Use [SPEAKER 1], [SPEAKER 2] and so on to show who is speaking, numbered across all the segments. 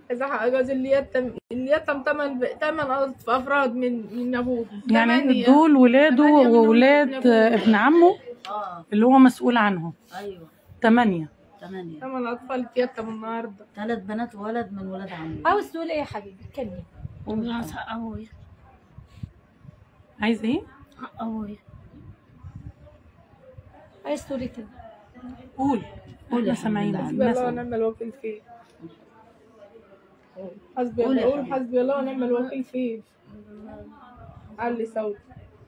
[SPEAKER 1] اذا حق جوز اللي يتم اللي يتم ثمان ثمان افراد من من ابوه
[SPEAKER 2] يعني
[SPEAKER 1] ثمانية.
[SPEAKER 2] دول ولاده
[SPEAKER 1] ثمانية منهم
[SPEAKER 2] وولاد
[SPEAKER 1] ابن أبوه.
[SPEAKER 2] ابن عمه
[SPEAKER 3] اه
[SPEAKER 2] اللي هو مسؤول عنهم
[SPEAKER 3] ايوه
[SPEAKER 2] ثمانية
[SPEAKER 3] ثمانية
[SPEAKER 1] ثمان اطفال يتم النهارده
[SPEAKER 3] ثلاث بنات وولد من ولاد عمي
[SPEAKER 4] عاوز تقول ايه يا حبيبي اتكلم
[SPEAKER 5] والله حق ابويا
[SPEAKER 2] عايز ايه؟
[SPEAKER 5] حق ابويا
[SPEAKER 4] عايز تقول ايه تاني
[SPEAKER 2] قول
[SPEAKER 3] قول يا
[SPEAKER 2] احنا سامعين
[SPEAKER 3] حبيبي.
[SPEAKER 1] حسبي الله
[SPEAKER 2] الناس
[SPEAKER 1] ونعم الوكيل فيه حسبي
[SPEAKER 3] قول
[SPEAKER 1] الله
[SPEAKER 3] يا
[SPEAKER 1] قول
[SPEAKER 3] حبيبي.
[SPEAKER 1] حسبي الله ونعم الوكيل فيه علي صوت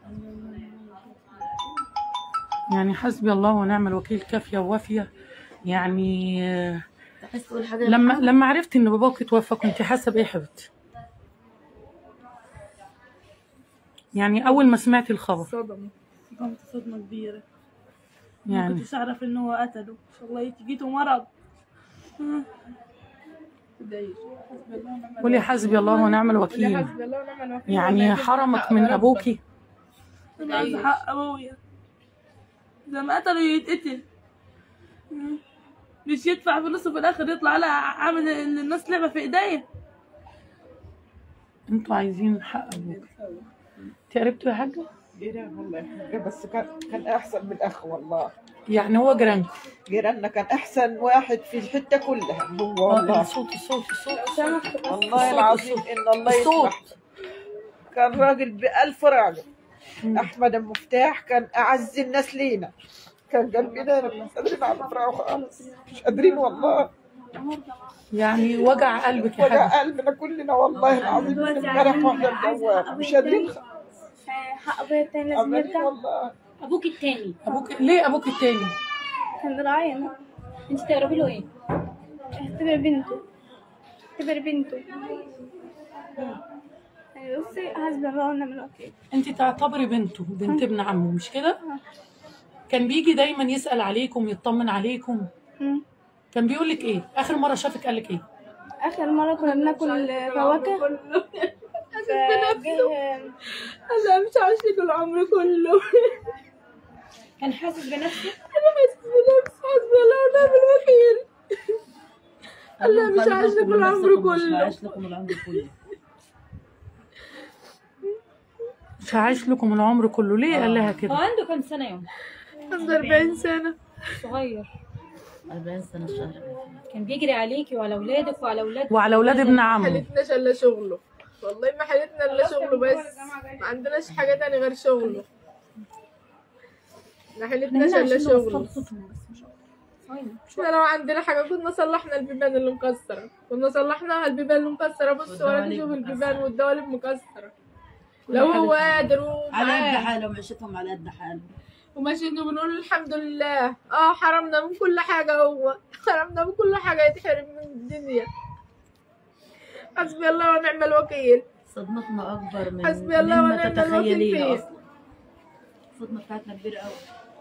[SPEAKER 2] يعني حسبي الله ونعم الوكيل كافية ووافية يعني آه،
[SPEAKER 3] عايز تقول حاجة يا
[SPEAKER 2] لما
[SPEAKER 3] محمد؟
[SPEAKER 2] لما عرفت ان باباك اتوفى كنت حاسة بايه يا حبيبتي؟ يعني اول ما سمعتي الخبر
[SPEAKER 1] صدمة
[SPEAKER 5] كنت صدمة كبيرة ما
[SPEAKER 2] يعني
[SPEAKER 5] كنتش أعرف إن هو قتله إن شاء الله جيته مرض
[SPEAKER 1] تضايق حسبي الله ونعم
[SPEAKER 2] قولي حسبي الله ونعم
[SPEAKER 1] قولي
[SPEAKER 2] الوكيل
[SPEAKER 1] حسبي الله ونعم الوكيل
[SPEAKER 2] يعني
[SPEAKER 1] والله
[SPEAKER 2] حرمك
[SPEAKER 1] يجيب
[SPEAKER 2] من
[SPEAKER 1] حق
[SPEAKER 2] ابوكي
[SPEAKER 5] أنا عايز حق أبويا إذا ما قتله يتقتل مش يدفع فلوسه في الآخر يطلع لا عامل إن الناس لعبة في إيديا
[SPEAKER 2] انتوا عايزين حق ابوك انت قربتوا يا حاجة؟
[SPEAKER 6] جيران والله يا حاجة بس كان كان احسن من الاخ والله
[SPEAKER 2] يعني هو جيرانكم
[SPEAKER 6] جيراننا كان احسن واحد في الحته كلها هو
[SPEAKER 2] اه
[SPEAKER 6] والله
[SPEAKER 2] الصوت الصوت الصوت
[SPEAKER 6] والله العظيم ان الله يسمح
[SPEAKER 2] الصوت
[SPEAKER 6] كان راجل بألف راجل احمد المفتاح كان اعز الناس لينا كان قلبنا مش قادرين على فراغه خالص مش قادرين والله
[SPEAKER 2] يعني وجع قلبك يا حاجة
[SPEAKER 6] وجع قلبنا كلنا والله العظيم من امبارح واحنا الجوال مش قادرين
[SPEAKER 7] حق ابويا التاني لازم
[SPEAKER 6] عمالين
[SPEAKER 7] يرجع
[SPEAKER 6] والله
[SPEAKER 4] ابوك التاني
[SPEAKER 2] ابوك ليه ابوك التاني؟
[SPEAKER 7] كان راعينا
[SPEAKER 4] انت تقربي له ايه
[SPEAKER 7] اعتبر بنته اعتبر بنته يعني بصي حسبي الله ونعم الوكيل
[SPEAKER 2] انت تعتبري بنته بنت ابن عمه مش كده؟ كان بيجي دايما يسأل عليكم يطمن عليكم
[SPEAKER 7] مم.
[SPEAKER 2] كان بيقول لك ايه؟ اخر مرة شافك قال لك ايه؟
[SPEAKER 7] اخر مره كنا بناكل فواكه فجه
[SPEAKER 1] انا مش عايش لك العمر كله
[SPEAKER 4] كان حاسس بنفسه
[SPEAKER 1] انا حاسس بنفسي حسبي الله ونعم الوكيل الله مش عايش لكم العمر
[SPEAKER 3] مش
[SPEAKER 1] كله
[SPEAKER 3] عايش لكم العمر كله
[SPEAKER 2] مش هعيش لكم العمر كله ليه قال لها
[SPEAKER 4] هو
[SPEAKER 2] كده؟
[SPEAKER 4] عنده كام سنه يوم
[SPEAKER 1] عنده 40 سنة
[SPEAKER 4] صغير
[SPEAKER 3] 40 سنة الشهر
[SPEAKER 4] كان بيجري عليكي وعلى اولادك وعلى اولاد
[SPEAKER 2] وعلى اولاد ابن
[SPEAKER 1] ما
[SPEAKER 2] عمه
[SPEAKER 1] حالتناش الا شغله والله ما حالتنا الا شغله بس ما عندناش حاجة تاني غير شغله ما حالتناش الا شغله احنا لو عندنا حاجة كنا صلحنا البيبان اللي مكسرة كنا صلحناها البيبان اللي مكسرة بص ولا
[SPEAKER 3] والدواليب
[SPEAKER 1] نشوف
[SPEAKER 3] مكسرة.
[SPEAKER 1] البيبان والدواليب مكسرة لو هو قادر
[SPEAKER 3] على قد
[SPEAKER 1] ومعاه
[SPEAKER 3] حالهم عيشتهم على قد حالهم
[SPEAKER 1] وماشيين وبنقول الحمد لله اه حرمنا من كل حاجة هو حرمنا من كل حاجة يتحرم من الدنيا حسبي الله ونعم الوكيل
[SPEAKER 3] صدمتنا أكبر من
[SPEAKER 1] حسبي الله
[SPEAKER 3] مما
[SPEAKER 1] ونعم الوكيل
[SPEAKER 3] تتخيلين
[SPEAKER 1] فيه.
[SPEAKER 3] أصلا الصدمة بتاعتنا كبيرة أوي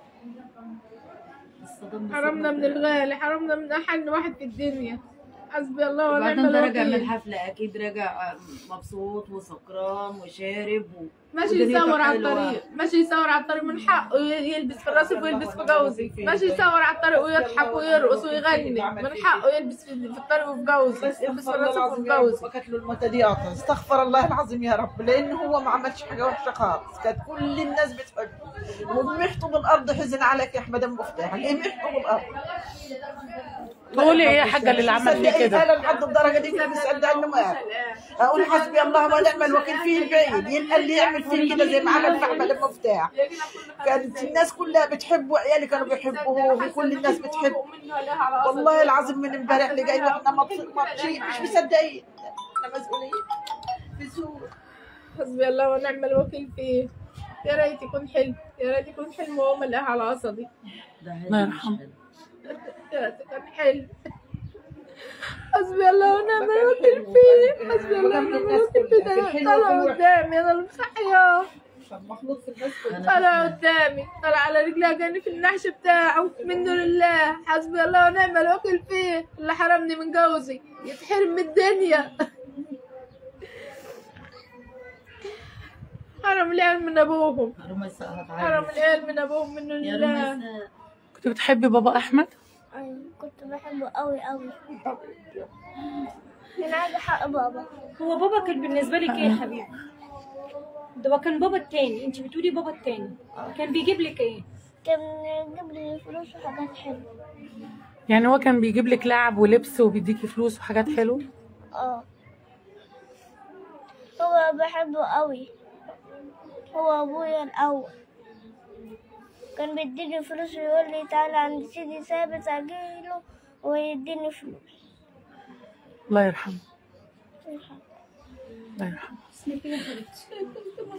[SPEAKER 3] الصدمة
[SPEAKER 1] حرمنا من الغالي حرمنا من أحن واحد في الدنيا حسبي الله ونعم
[SPEAKER 3] وبعدين ده راجع من
[SPEAKER 1] الوكيل
[SPEAKER 3] الحفلة أكيد راجع مبسوط وسكران وشارب و...
[SPEAKER 1] ماشي
[SPEAKER 3] ودنيته
[SPEAKER 1] يصور على
[SPEAKER 3] حلوة.
[SPEAKER 1] الطريق ماشي يصور على الطريق من حقه ي- يلبس في الرصيف ويلبس في جوزي ماشي يصور على الطريق ويضحك ويرقص ويغني من حقه يلبس في في الطريق وفي جوزي يلبس في
[SPEAKER 6] استغفر الله
[SPEAKER 1] الرصيف وفي
[SPEAKER 6] العظيم يا رب
[SPEAKER 1] جوزي
[SPEAKER 6] وكانت له المنتديات استغفر الله العظيم يا رب لان هو ما عملش حاجه وحشه خالص كانت كل الناس بتحبه ومحته بالارض حزن عليك يا احمد المفتاح ليه محته بالارض
[SPEAKER 2] تقولي ايه يا حاجة اللي عمل فيه كده؟
[SPEAKER 6] انا لحد الدرجه دي في بيسال انه مات اقول حسبي الله ونعم الوكيل فيه البعيد يلقى اللي يعمل فيه كده زي ما عمل في احمد المفتاح كانت الناس كلها بتحبه وعيالي كانوا بيحبوه وكل الناس بتحبه والله العظيم من امبارح اللي جاي واحنا مبسوط- مبسوطين مش مصدقين احنا مسؤولين بسوء
[SPEAKER 1] حسبي الله ونعم الوكيل فيه يا ريت يكون حلم يا ريت يكون حلم وهو ملقاه على قصدي
[SPEAKER 3] ده
[SPEAKER 2] الله
[SPEAKER 3] حلو مش
[SPEAKER 2] يرحمه.
[SPEAKER 3] حلو.
[SPEAKER 1] يا ريت يكون حلم حسبي الله ونعم الوكيل فيه حسبي الله ونعم الوكيل فيه ده طلع قدامي انا اللي مصحياه
[SPEAKER 6] مخلوط في الناس كلها
[SPEAKER 1] طلع قدامي طلع على رجلها كان في النحش بتاعه منه لله حسبي الله ونعم الوكيل فيه اللي حرمني من جوزي يتحرم من الدنيا حرم العيال من ابوهم
[SPEAKER 3] رمى يسقط
[SPEAKER 1] حرم
[SPEAKER 3] عادي
[SPEAKER 1] العيال من ابوهم منه
[SPEAKER 3] يا
[SPEAKER 1] لله
[SPEAKER 3] رمى يسقط
[SPEAKER 2] كنت بتحبي بابا احمد؟
[SPEAKER 8] أيوة كنت بحبه أوي أوي كان عايزة حق بابا
[SPEAKER 4] هو بابا كان بالنسبه لك ايه يا حبيبي ده هو كان بابا التاني انت بتقولي بابا التاني كان بيجيب لك ايه
[SPEAKER 8] كان يجيب لي فلوس وحاجات حلوة
[SPEAKER 2] يعني هو كان بيجيب لك لعب ولبس وبيديكي فلوس وحاجات حلوه
[SPEAKER 8] اه هو بحبه أوي هو أبويا الأول كان بيديني فلوس ويقول لي تعالى عند سيدي ثابت أجيله ويديني فلوس
[SPEAKER 2] الله يرحمه الله يرحمه
[SPEAKER 4] اسمك ايه يا حبيبتي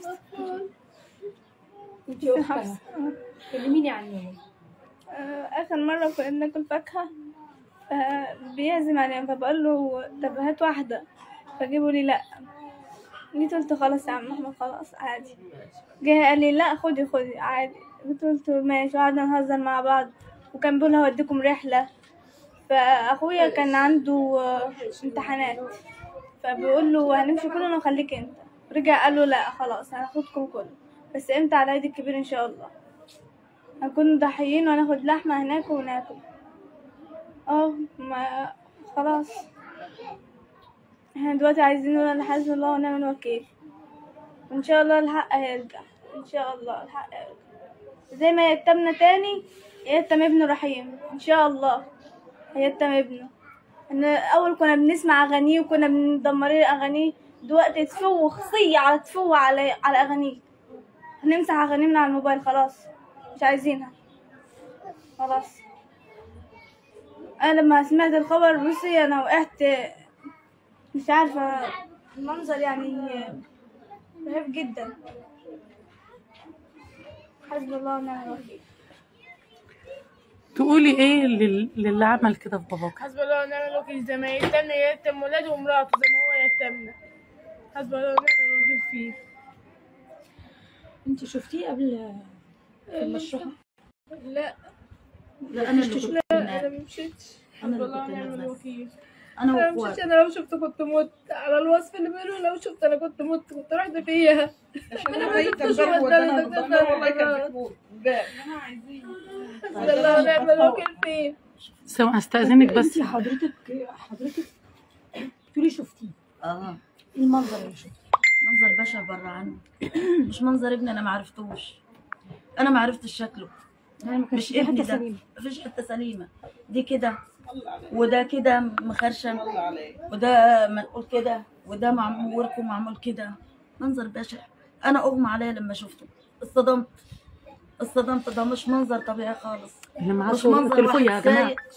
[SPEAKER 4] انت اختها كلميني عنهم
[SPEAKER 7] آه، آخر مرة كنا بناكل فاكهة فبيعزم عليهم فبقول له طب هات واحدة فجيبوا لي لأ جيت قلت خلاص يا عم أحمد خلاص عادي جه قال لي لأ خدي خدي عادي جيت قلت ماشي وقعدنا نهزر مع بعض وكان بيقول هوديكم رحلة فأخويا كان عنده آه، امتحانات فبيقول له هنمشي كلنا وخليك انت رجع قال له لا خلاص هناخدكم كله بس امتى على العيد الكبير ان شاء الله هنكون مضحيين وهناخد لحمة هناك وناكل اه ما خلاص احنا دلوقتي عايزين نقول حسبي الله ونعم الوكيل وان شاء الله الحق هيرجع ان شاء الله الحق هيرجع زي ما يتمنا تاني يتم ابنه رحيم ان شاء الله هيتم ابنه ان اول كنا بنسمع اغانيه وكنا بندمرين اغانيه دلوقتي تفو خصية على تفو على على اغانيه هنمسح اغانيه من على الموبايل خلاص مش عايزينها خلاص انا لما سمعت الخبر بصي انا وقعت مش عارفه المنظر يعني رهيب جدا حسبي الله ونعم الوكيل
[SPEAKER 2] تقولي ايه لل- للي عمل كده في باباك
[SPEAKER 1] حسبي الله ونعم الوكيل زي ما يتم يتم ولاده ومراته زي ما هو يتمنا حسبي الله ونعم الوكيل فيه
[SPEAKER 4] انت شفتيه قبل في المشروع
[SPEAKER 1] لا
[SPEAKER 3] لا انا اللي كنت
[SPEAKER 1] لا انا
[SPEAKER 3] هناك
[SPEAKER 1] ما مشيتش
[SPEAKER 3] أنا
[SPEAKER 1] حسبي
[SPEAKER 3] اللي
[SPEAKER 1] الله
[SPEAKER 3] كنت
[SPEAKER 1] ونعم
[SPEAKER 3] هناك بس.
[SPEAKER 1] الوكيل
[SPEAKER 3] انا
[SPEAKER 1] انا ما مشيتش
[SPEAKER 3] واخواتي
[SPEAKER 1] انا لو شفت كنت مت على الوصف اللي بيقولوا لو شفت انا كنت مت كنت رحت فيها انا ما شفتش
[SPEAKER 6] والله
[SPEAKER 1] والله
[SPEAKER 6] كان في فوق. باب.
[SPEAKER 1] حسبي الله ونعم الوكيل فيه
[SPEAKER 2] سو استاذنك بس
[SPEAKER 4] انت حضرتك حضرتك تقولي شفتيه
[SPEAKER 3] اه
[SPEAKER 4] ايه المنظر اللي شفتيه
[SPEAKER 3] منظر بشع بره عني مش منظر ابني انا ما عرفتوش انا ما عرفتش شكله
[SPEAKER 4] يعني ما كانش
[SPEAKER 3] مش
[SPEAKER 4] في
[SPEAKER 3] ابني
[SPEAKER 4] حته
[SPEAKER 3] ده
[SPEAKER 4] سليمه
[SPEAKER 3] مفيش حته سليمه دي كده وده كده مخرشم وده منقول كده وده معمول وركه معمول كده منظر بشع انا اغمى عليا لما شفته اصطدمت اصطدمت ده مش منظر طبيعي خالص
[SPEAKER 2] اللي معاه
[SPEAKER 3] مش
[SPEAKER 2] صور
[SPEAKER 3] منظر
[SPEAKER 2] تليفون يا
[SPEAKER 3] واحد
[SPEAKER 2] جماعه
[SPEAKER 3] سايق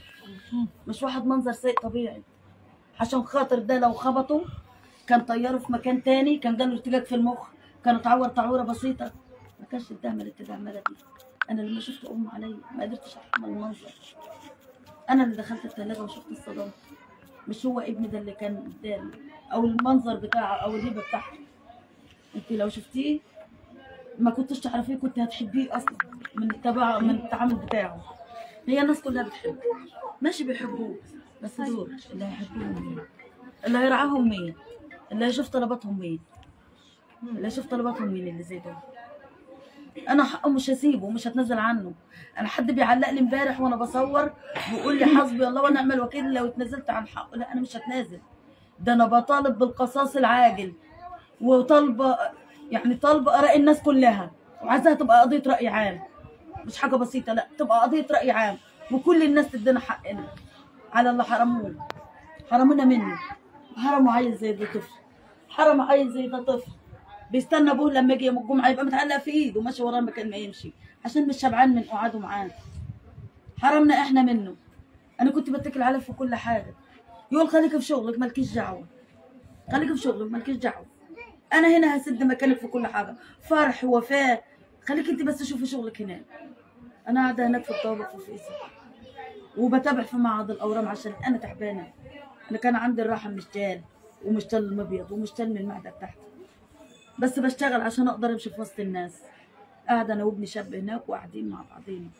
[SPEAKER 3] مش واحد منظر سيء طبيعي عشان خاطر ده لو خبطه كان طياره في مكان تاني كان جاله ارتجاج في المخ كان اتعور تعوره بسيطه ما كانش اتعمل التدعمله دي انا لما شفت ام عليا ما قدرتش احمل المنظر انا اللي دخلت الثلاجه وشفت الصدام مش هو ابني ده اللي كان قدامي او المنظر بتاعه او الهبه بتاعته انت لو شفتيه ما كنتش تعرفيه كنت هتحبيه اصلا من التبع من التعامل بتاعه هي الناس كلها بتحبه ماشي بيحبوه بس دول اللي هيحبوهم مين اللي هيرعاهم مين اللي هيشوف طلباتهم مين اللي هيشوف طلباتهم مين اللي زي دول انا حقه مش هسيبه مش هتنازل عنه انا حد بيعلق لي امبارح وانا بصور بيقول لي حسبي الله ونعم الوكيل لو اتنازلت عن حقه لا انا مش هتنازل ده انا بطالب بالقصاص العاجل وطالبه يعني طالبه اراء الناس كلها وعايزاها تبقى قضيه راي عام مش حاجه بسيطه لا تبقى قضيه راي عام وكل الناس تدينا حقنا على اللي حرموه حرمونا منه حرموا عيل زي ده طفل حرموا عيل زي ده طفل بيستنى ابوه لما يجي يوم الجمعه يبقى متعلق في ايده ماشي وراه مكان ما يمشي عشان مش شبعان من قعاده معاه حرمنا احنا منه انا كنت بتكل عليه في كل حاجه يقول خليك في شغلك مالكيش دعوه خليك في شغلك مالكيش دعوه انا هنا هسد مكانك في كل حاجه فرح وفاه خليك انت بس شوفي شغلك هناك انا قاعده هناك في الطابق وفي اسم وبتابع في معهد الاورام عشان انا تعبانه انا كان عندي الراحه مشتال ومشتال المبيض ومشتال من المعده بتاعتي بس بشتغل عشان اقدر امشي في وسط الناس قاعده انا وابني شاب هناك وقاعدين مع بعضينا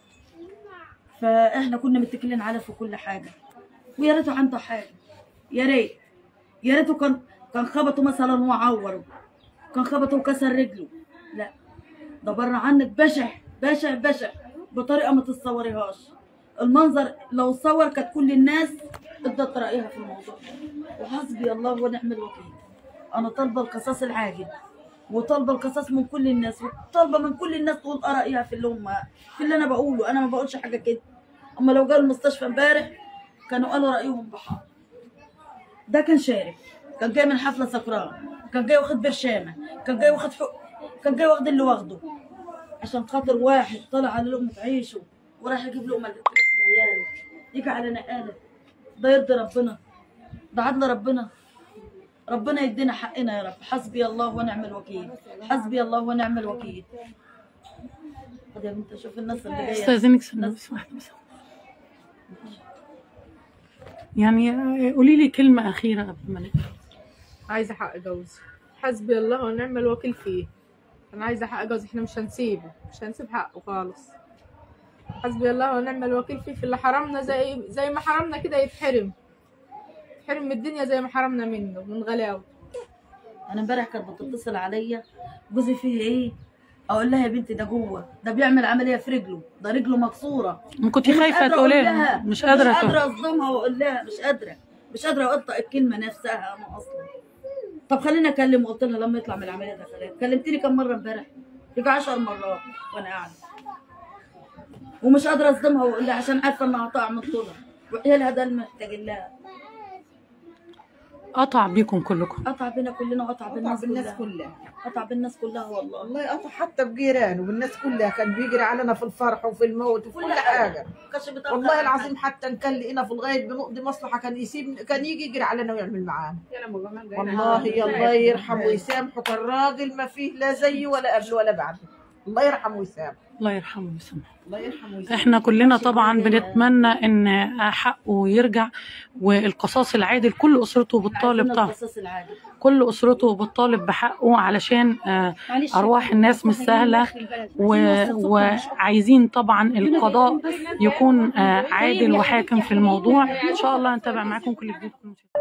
[SPEAKER 3] فاحنا كنا متكلين عليه في كل حاجه ويا ريته عنده حاجه يا ريت يا ريته كان كان خبطه مثلا وعوره كان خبطه وكسر رجله لا ده بره عنك بشع بشع بشع بطريقه ما تتصوريهاش المنظر لو صور كانت كل الناس ادت رايها في الموضوع وحسبي الله ونعم الوكيل انا طالبه القصاص العاجل وطالبه القصاص من كل الناس وطالبه من كل الناس تقول ارائها في اللي هم في اللي انا بقوله انا ما بقولش حاجه كده اما لو جاوا المستشفى امبارح كانوا قالوا رايهم بحق ده كان شارب كان جاي من حفله سكران كان جاي واخد برشامه كان جاي واخد حق كان جاي واخد اللي واخده عشان خاطر واحد طلع على لقمه عيشه وراح يجيب لقمه لعياله يجي على نقاله ده يرضي ربنا ده عدل ربنا ربنا يدينا حقنا يا رب حسبي الله ونعم الوكيل حسبي الله ونعم الوكيل خد يا بنت شوف الناس اللي جايه
[SPEAKER 2] استاذنك سنة بس واحدة بس يعني قولي لي كلمة أخيرة قبل ما نقفل
[SPEAKER 1] عايزه حق جوزي حسبي الله ونعم الوكيل فيه انا عايزه حق جوزي احنا مش هنسيبه مش هنسيب حقه خالص حسبي الله ونعم الوكيل فيه في اللي حرمنا زي زي ما حرمنا كده يتحرم يتحرم من الدنيا زي ما حرمنا منه من غلاوه
[SPEAKER 3] انا امبارح كانت بتتصل عليا جوزي فيه ايه اقول لها يا بنتي ده جوه ده بيعمل عمليه في رجله ده رجله مكسوره
[SPEAKER 2] كنت
[SPEAKER 3] ومش
[SPEAKER 2] خايفة
[SPEAKER 3] قادرة
[SPEAKER 2] تقولي
[SPEAKER 3] أقول
[SPEAKER 2] لها
[SPEAKER 3] لها.
[SPEAKER 2] مش قادرة
[SPEAKER 3] مش
[SPEAKER 2] تقول
[SPEAKER 3] قادره اصدمها واقول لها مش قادره مش قادره انطق الكلمه نفسها انا اصلا طب خليني اكلم قلت لها لما يطلع من العمليه ده خليها كلمتني كم مره امبارح يجي 10 مرات وانا قاعده ومش قادره اصدمها واقول لها عشان عارفه انها هتقع من طولها وعيالها ده اللي محتاجين لها
[SPEAKER 2] قطع بيكم كلكم
[SPEAKER 3] قطع بينا كلنا وقطع
[SPEAKER 6] قطع
[SPEAKER 3] بالناس
[SPEAKER 6] بالناس
[SPEAKER 3] كلها
[SPEAKER 6] كلها
[SPEAKER 3] قطع بالناس كلها والله
[SPEAKER 6] والله قطع حتى بجيرانه والناس كلها كان بيجري علينا في الفرح وفي الموت وفي كل حاجه
[SPEAKER 3] كانش بيتأخر
[SPEAKER 6] والله
[SPEAKER 3] عن
[SPEAKER 6] العظيم حتى كان لقينا في الغاية بنقضي مصلحة كان يسيب كان يجي يجري علينا ويعمل معانا والله يا الله يرحمه ويسامحه كان راجل ما فيه لا زيه ولا قبله ولا بعده الله يرحمه ويسامحه
[SPEAKER 2] الله يرحمه ويسامحه
[SPEAKER 6] الله يرحمه ويسامحه
[SPEAKER 2] احنا كلنا طبعا بنتمنى ان حقه يرجع والقصاص العادل كل اسرته بتطالب
[SPEAKER 3] عايزين
[SPEAKER 2] طبعا
[SPEAKER 3] القصاص العادي
[SPEAKER 2] كل اسرته بتطالب بحقه علشان آه، ارواح الناس مش سهله و- وعايزين طبعا القضاء يكون آه، عادل وحاكم في الموضوع ان شاء الله نتابع معاكم كل جديد